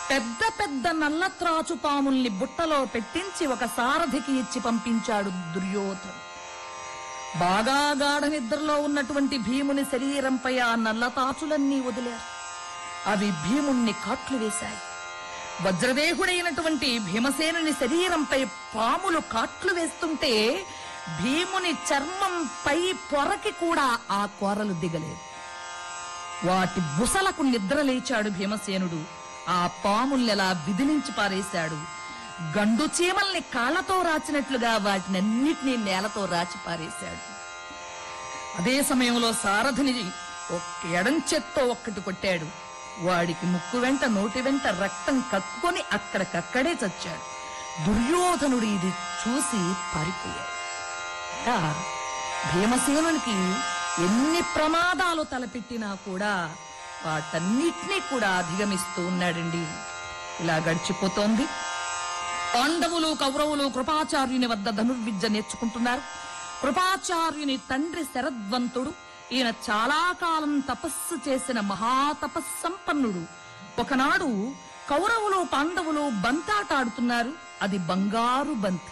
పెద్ద పెద్ద నల్ల త్రాచు పాముల్ని బుట్టలో పెట్టించి ఒక సారథికి ఇచ్చి పంపించాడు దుర్యోధనుడు బాగా గాఢ నిద్రలో ఉన్నటువంటి భీముని శరీరంపై ఆ నల్ల తాచులన్నీ వదిలారు అవి భీముణ్ణి కాట్లు వేశాయి వజ్రదేహుడైనటువంటి భీమసేనుని శరీరంపై పాములు కాట్లు వేస్తుంటే భీముని చర్మం పై పొరకి కూడా ఆ కోరలు దిగలేదు వాటి బుసలకు నిద్ర లేచాడు భీమసేనుడు ఆ పాముల్నెలా విదిలించి పారేశాడు గండు చీమల్ని కాళ్లతో రాచినట్లుగా వాటినన్నిటినీ నేలతో రాచి పారేశాడు అదే సమయంలో సారథిని ఒక్క ఎడంచెత్తో ఒక్కటి కొట్టాడు వాడికి ముక్కు వెంట నోటి వెంట రక్తం కక్కుని అక్కడికక్కడే చచ్చాడు దుర్యోధనుడు ఇది చూసి పారిపోయాడు ఇంకా భీమసేనునికి ఎన్ని ప్రమాదాలు తలపెట్టినా కూడా వాటన్నిటినీ కూడా అధిగమిస్తూ ఉన్నాడండి ఇలా గడిచిపోతోంది పాండవులు కౌరవులు కృపాచార్యుని వద్ద ధనుర్విద్య నేర్చుకుంటున్నారు కృపాచార్యుని తండ్రి శరద్వంతుడు ఈయన చాలా కాలం తపస్సు చేసిన మహాతపస్సంపన్నుడు ఒకనాడు కౌరవులు పాండవులు బంతాట ఆడుతున్నారు అది బంగారు బంతి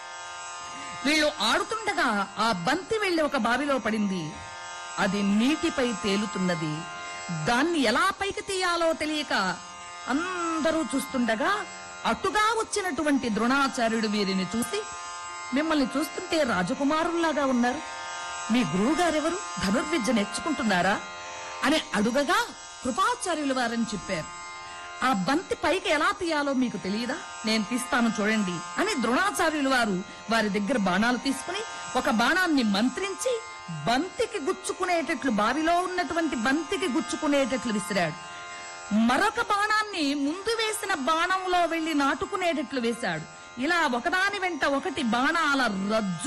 వీళ్ళు ఆడుతుండగా ఆ బంతి వెళ్లి ఒక బావిలో పడింది అది నీటిపై తేలుతున్నది దాన్ని ఎలా పైకి తీయాలో తెలియక అందరూ చూస్తుండగా అటుగా వచ్చినటువంటి ద్రోణాచార్యుడు వీరిని చూసి మిమ్మల్ని చూస్తుంటే రాజకుమారుల్లాగా ఉన్నారు మీ గురువుగారెవరు ధనుర్విద్య నేర్చుకుంటున్నారా అని అడుగగా కృపాచార్యులు వారని చెప్పారు ఆ బంతి పైకి ఎలా తీయాలో మీకు తెలియదా నేను తీస్తాను చూడండి అని ద్రోణాచార్యులు వారు వారి దగ్గర బాణాలు తీసుకుని ఒక బాణాన్ని మంత్రించి బంతికి గుచ్చుకునేటట్లు బావిలో ఉన్నటువంటి బంతికి గుచ్చుకునేటట్లు విసిరాడు మరొక బాణాన్ని ముందు వేసిన బాణంలో వెళ్లి నాటుకునేటట్లు వేశాడు ఇలా ఒకదాని వెంట ఒకటి బాణాల రజ్జు